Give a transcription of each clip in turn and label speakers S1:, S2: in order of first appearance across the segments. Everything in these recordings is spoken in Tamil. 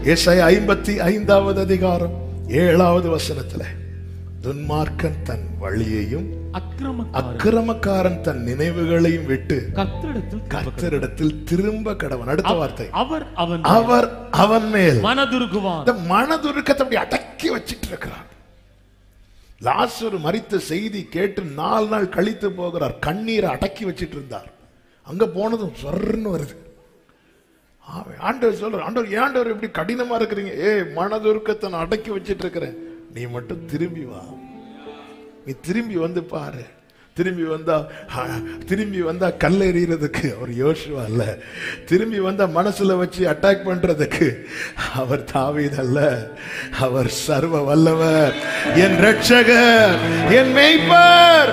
S1: ஏசாயா ஐம்பத்தி ஐந்தாவது அதிகாரம் ஏழாவது வசனத்துல துன்மார்க்கன் தன் வழியையும்
S2: அக்கிரமக்காரன்
S1: அக்கிரமக்காரன் தன் நினைவுகளையும் விட்டு
S2: கர்த்தரிடத்தில்
S1: கர்த்தரிடத்தில் திரும்ப கடவன் அடுத்த வார்த்தை
S2: அவர் அவன்
S1: அவர் அவன் மேல்
S2: மனதுருகுவான்
S1: இந்த மனதுருக்கத்தை அப்படி அடக்கி வச்சிட்டு இருக்கிறார் லாசரு மரித்த செய்தி கேட்டு நாலு நாள் கழித்து போகிறார் கண்ணீரை அடக்கி வச்சிட்டு இருந்தார் அங்க போனதும் சொர்ன்னு வருது ஆமென். ஆண்டவர் சொல்ற ஆண்டவர் ஏன் ஆண்டவர் இப்படி கடினமா இருக்கிறீங்க ஏ மனதுருக்கத்தை நான் அடக்கி வச்சிட்டு இருக்கிறேன் நீ மட்டும் திரும்பி வா நீ திரும்பி வந்து பாரு திரும்பி வந்தா ஆ, திரும்பி வந்தா கல் எறியறதுக்கு அவர் யோசுவா அல்ல திரும்பி வந்தா மனசுல வச்சு அட்டாக் பண்றதுக்கு அவர் தாவீது அல்ல அவர் சர்வ வல்லவர் என் ரட்சகர் என் மேய்ப்பர்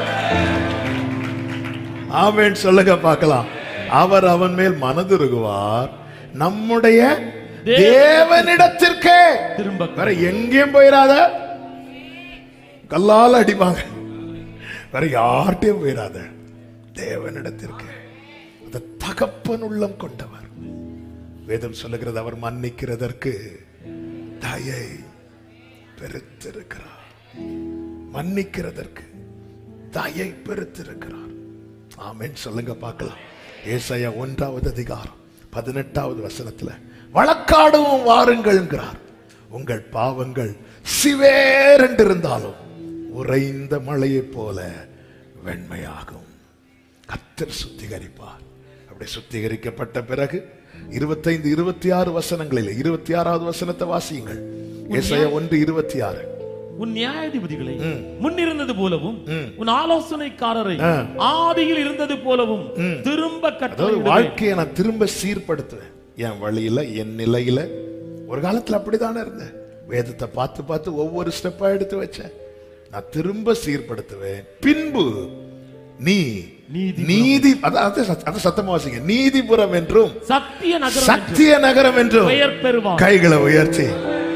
S1: ஆமென் சொல்லுங்க பார்க்கலாம் அவர் அவன் மேல் மனதுருகுவார் நம்முடைய தேவனிடத்திற்கே
S2: திரும்ப
S1: வேற எங்கேயும் போயிடாத கல்லால அடிப்பாங்க வேற யார்கிட்டயும் போயிடாத தேவனிடத்திற்கு அந்த தகப்பன் உள்ளம் கொண்டவர் வேதம் சொல்லுகிறது அவர் மன்னிக்கிறதற்கு தயை பெருத்திருக்கிறார் மன்னிக்கிறதற்கு தயை பெருத்திருக்கிறார் ஆமென் சொல்லுங்க பார்க்கலாம் ஏசாயா ஒன்றாவது அதிகாரம் பதினெட்டாவது வசனத்துல வழக்காடவும் வாருங்கள்ங்கிறார் உங்கள் பாவங்கள் சிவேரென்றிருந்தாலும் உறைந்த மழையைப் போல வெண்மையாகும் கத்தர் சுத்திகரிப்பார் அப்படி சுத்திகரிக்கப்பட்ட பிறகு இருபத்தைந்து இருபத்தி ஆறு வசனங்களில் இருபத்தி ஆறாவது வசனத்தை வாசியுங்கள் ஏசாயா ஒன்று இருபத்தி ஆறு
S2: உன் நியாயாதிபதிகளை முன்னிருந்தது போலவும் உன் ஆலோசனைக்காரரை ஆதியில் இருந்தது போலவும் திரும்ப
S1: அதாவது
S2: கட்டளை
S1: வாழ்க்கையை நான் திரும்ப சீர்படுத்துவேன் என் வழியில என் நிலையில ஒரு காலத்துல அப்படித்தானே இருந்தேன் வேதத்தை பார்த்து பார்த்து ஒவ்வொரு ஸ்டெப்பா எடுத்து வச்சேன் நான் திரும்ப சீர்படுத்துவேன் பின்பு நீ
S2: நீதிபுரம்.
S1: நீதி அதாவது அது சத்தமா வாசிங்க நீதிபுரம் என்றும்
S2: சத்திய நகரம் என்று
S1: சத்திய நகரம் என்றும்
S2: பெயர் பெறுவான்
S1: கைகளை உயர்த்தி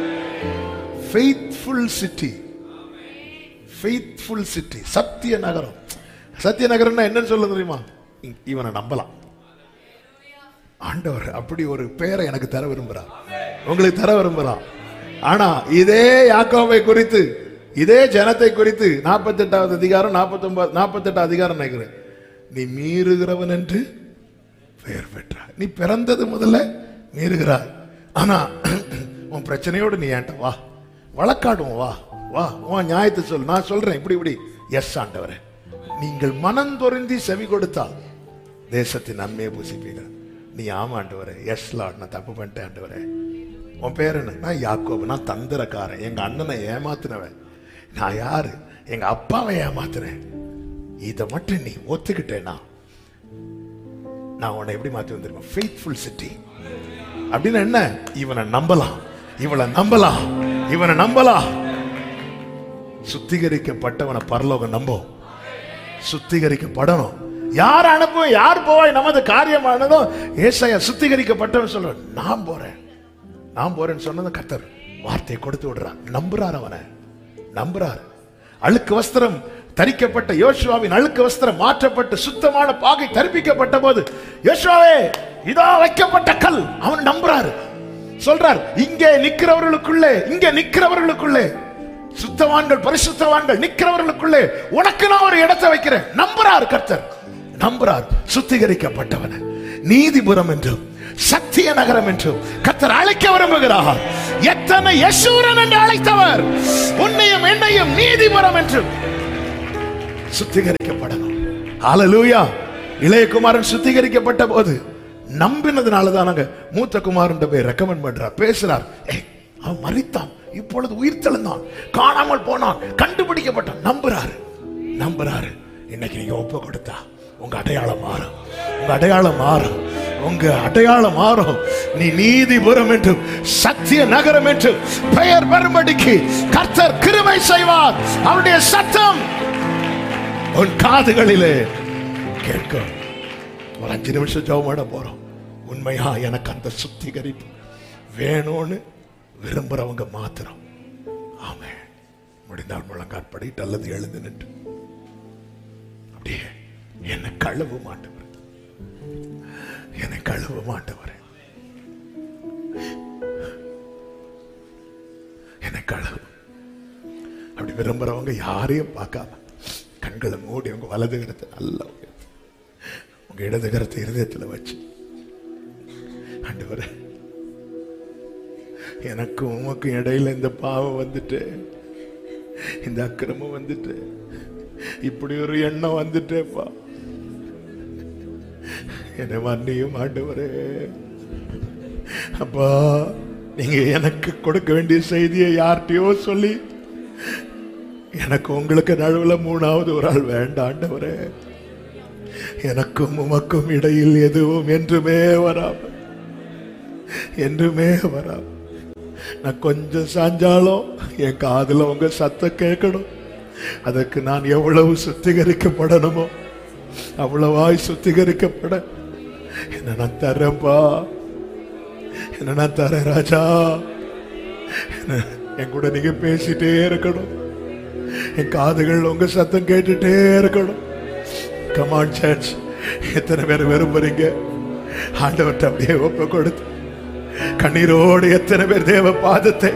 S1: ஃபெய்த்ஃபுல் சிட்டி ஃபெய்த்ஃபுல் சிட்டி சத்திய நகரம் சத்திய நகரம்னா என்னன்னு சொல்ல தெரியுமா இ- இவனை நம்பலாம் ஆண்டவர் அப்படி ஒரு பெயரை எனக்கு தர விரும்புறார் உங்களுக்கு தர விரும்புறார் ஆனா இதே யாக்கோவை குறித்து இதே ஜனத்தை குறித்து நாற்பத்தி எட்டாவது அதிகாரம் நாற்பத்தி ஒன்பது நாற்பத்தி எட்டாவது அதிகாரம் நினைக்கிறேன் நீ மீறுகிறவன் என்று பெயர் பெற்றாய் நீ பிறந்தது முதல்ல மீறுகிறாய் ஆனா உன் பிரச்சனையோடு நீ ஏன்ட்ட வா வழக்காடுவோம் வா வா உன் நியாயத்தை சொல் நான் சொல்றேன் இப்படி இப்படி எஸ் ஆண்டவரே நீங்கள் மனந்தொருந்தி செவி கொடுத்தால் தேசத்தின் நன்மையை பூசிப்பீர்கள் நீ ஆமா ஆண்டவரே எஸ் லார்ட் நான் தப்பு பண்ணிட்டேன் ஆண்டவரே உன் பேர் என்ன நான் யாக்கோபு நான் தந்திரக்காரன் எங்க அண்ணனை ஏமாத்தினவன் நான் யாரு எங்க அப்பாவை ஏமாத்துறேன் இதை மட்டும் நீ ஒத்துக்கிட்டேனா நான் உன்னை எப்படி மாத்தி வந்திருக்கேன் ஃபெய்த்ஃபுல் சிட்டி அப்படின்னு என்ன இவனை நம்பலாம் இவளை நம்பலாம் இவனை நம்பலாம் சுத்திகரிக்கப்பட்டவனை பரலோகம் நம்பும் சுத்திகரிக்கப்படணும் யார் அனுப்பும் யார் போவாய் நமது காரியமானதும் ஏசாயா சுத்திகரிக்கப்பட்டவன் சொல்றான் நான் போறேன் நான் போறேன்னு சொன்னது கர்த்தர் வார்த்தையை கொடுத்து விடுறான் நம்புறார் அவனை நம்புறார் அழுக்கு வஸ்திரம் தரிக்கப்பட்ட யோசுவாவின் அழுக்கு வஸ்திரம் மாற்றப்பட்டு சுத்தமான பாகை தரிப்பிக்கப்பட்ட போது யோசுவாவே இதோ வைக்கப்பட்ட கல் அவன் நம்புறாரு சொல்றார் இங்கே நிக்கிறவர்களுக்குள்ளே இங்கே நிக்கிறவர்களுக்குள்ளே சுத்தவான்கள் பரிசுத்தவான்கள் நிக்கிறவர்களுக்குள்ளே உனக்கு நான் ஒரு இடத்தை வைக்கிறேன் நம்புறார் கர்த்தர் நம்புறார் சுத்திகரிக்கப்பட்டவன நீதிபுரம் என்றும் சத்திய நகரம் என்றும் கர்த்தர் அழைக்க விரும்புகிறார் எத்தனை யசூரன் என்று அழைத்தவர் உன்னையும் என்னையும் நீதிபுரம் என்றும் சுத்திகரிக்கப்படணும் ஹalleluya இளையகுமாரன் சுத்திகரிக்கப்பட்ட போது நம்பினதுனால தான் நாங்க மூத்த குமாரன் போய் ரெக்கமெண்ட் பண்றார் பேசுறார் ஏய் அவன் மரித்தான் இப்பொழுது உயிர் தெழுந்தான் காணாமல் போனான் கண்டுபிடிக்கப்பட்டான் நம்புறாரு நம்புறாரு இன்னைக்கு நீங்க ஒப்பு கொடுத்தா உங்க அடையாளம் மாறும் உங்க அடையாளம் மாறும் உங்க அடையாளம் மாறும் நீ நீதிபுரம் என்றும் சத்திய நகரம் என்றும் பெயர் பெரும்படிக்கு கர்த்தர் கிருபை செய்வார் அவருடைய சத்தம் உன் காதுகளிலே கேட்கும் ஒரு அஞ்சு நிமிஷம் ஜெபம் பண்ண போறோம் உண்மையா எனக்கு அந்த சுத்திகரிப்பு வேணும்னு விரும்புறவங்க மாத்திரம் ஆமே முடிந்தால் முழங்காற்படிட்டு அல்லது எழுந்து நின்று அப்படியே என்னை கழுவு மாட்டவர் என்னை கழுவ மாட்டவர் கழுவு அப்படி விரும்புறவங்க யாரையும் பார்க்காம கண்களை மூடி உங்க வலது கரத்தை நல்லா உயர்த்தி, உங்க இடது கரத்தை இருதயத்துல வச்சு ஆண்டவரே எனக்கும் உமக்கும் இடையில இந்த பாவம் வந்துட்டு இந்த அக்கிரமம் வந்துட்டு இப்படி ஒரு எண்ணம் வந்துட்டேப்பா என்னை மன்னியும் ஆண்டவரே அப்பா நீங்க எனக்கு கொடுக்க வேண்டிய செய்தியை யார்கிட்டயோ சொல்லி எனக்கு உங்களுக்கு நடுவுல மூணாவது ஒரு ஆள் வேண்டாம் ஆண்டவரே எனக்கும் உமக்கும் இடையில் எதுவும் என்றுமே வராம என்றுமே வராம நான் கொஞ்சம் சாஞ்சாலும் என் காதுல உங்க சத்தம் கேட்கணும் அதற்கு நான் எவ்வளவு சுத்திகரிக்கப்படணுமோ அவ்வளவாய் சுத்திகரிக்கப்பட என்ன நான் தரேன்ப்பா என்ன நான் தரேன் ராஜா என்ன- என் கூட நீங்க பேசிட்டே இருக்கணும் என் காதுகள் உங்க சத்தம் கேட்டுட்டே இருக்கணும் கமான் சர்ச் எத்தனை பேர் விரும்புறீங்க ஆண்டவர்கிட்ட அப்படியே ஒப்பு கொடுத்து கண்ணீரோடு எத்தனை பேர் தேவ பாதத்தை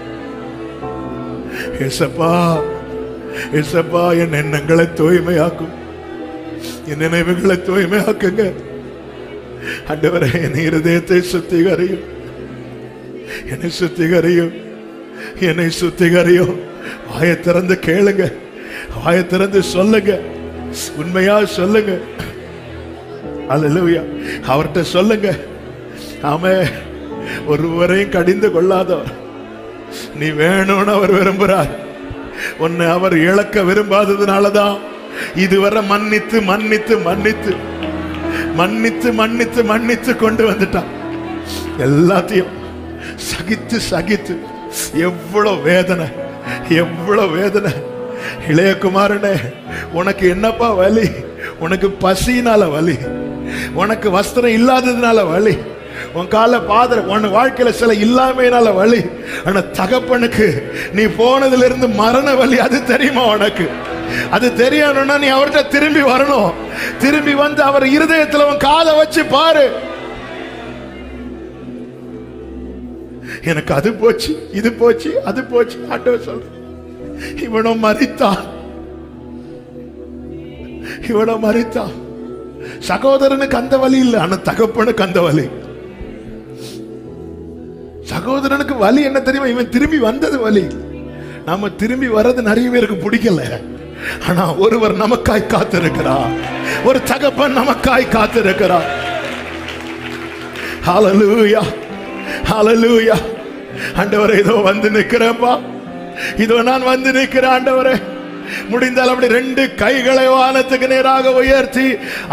S1: ஏசப்பா ஏசப்பா என் எண்ணங்களை தூய்மையாக்கும் என் நினைவுகளை தூய்மையாக்குங்க ஆண்டவரே என் இருதயத்தை சுத்திகரியும் என்னை சுத்திகரியும் என்னை சுத்திகரியும் வாயை திறந்து கேளுங்க வாயை திறந்து சொல்லுங்க உண்மையா சொல்லுங்க அல்லேலூயா அவர்கிட்ட சொல்லுங்க ஆமே ஒருவரையும் கடிந்து கொள்ளாதவர் நீ வேணும்னு அவர் விரும்புறார் உன்னை அவர் இழக்க விரும்பாததுனாலதான் இதுவரை மன்னித்து மன்னித்து மன்னித்து மன்னித்து மன்னித்து மன்னித்து கொண்டு வந்துட்டான் எல்லாத்தையும் சகித்து சகித்து எவ்வளவு வேதனை எவ்வளவு வேதனை இளையகுமாரனே உனக்கு என்னப்பா வலி உனக்கு பசினால வலி உனக்கு வஸ்திரம் இல்லாததுனால வலி உன் கால பாதர உன் வாழ்க்கையில சில இல்லாமையினால வலி ஆனா தகப்பனுக்கு நீ போனதுல இருந்து மரண வலி அது தெரியுமா உனக்கு அது தெரியணும்னா நீ அவர்கிட்ட திரும்பி வரணும் திரும்பி வந்து அவர் இருதயத்துல உன் காதை வச்சு பாரு எனக்கு அது போச்சு இது போச்சு அது போச்சு ஆண்டவர் சொல்ற இவனும் மறித்தான் இவனும் மறித்தான் சகோதரனுக்கு அந்த வலி இல்லை ஆனா தகப்பனுக்கு அந்த வலி சகோதரனுக்கு வலி என்ன தெரியுமா இவன் திரும்பி வந்தது வலி நாம திரும்பி வர்றது நிறைய பேருக்கு பிடிக்கல ஆனா ஒருவர் நமக்காய் காத்திருக்கிறார் ஒரு தகப்பன் நமக்காய் காத்திருக்கிறார் ஹalleluya ஹalleluya ஆண்டவரே இதோ வந்து நிக்கிறேன்ப்பா இதோ நான் வந்து நிக்கிறேன் ஆண்டவரே முடிந்தால் அப்படி ரெண்டு கைகளை வானத்துக்கு நேராக உயர்த்தி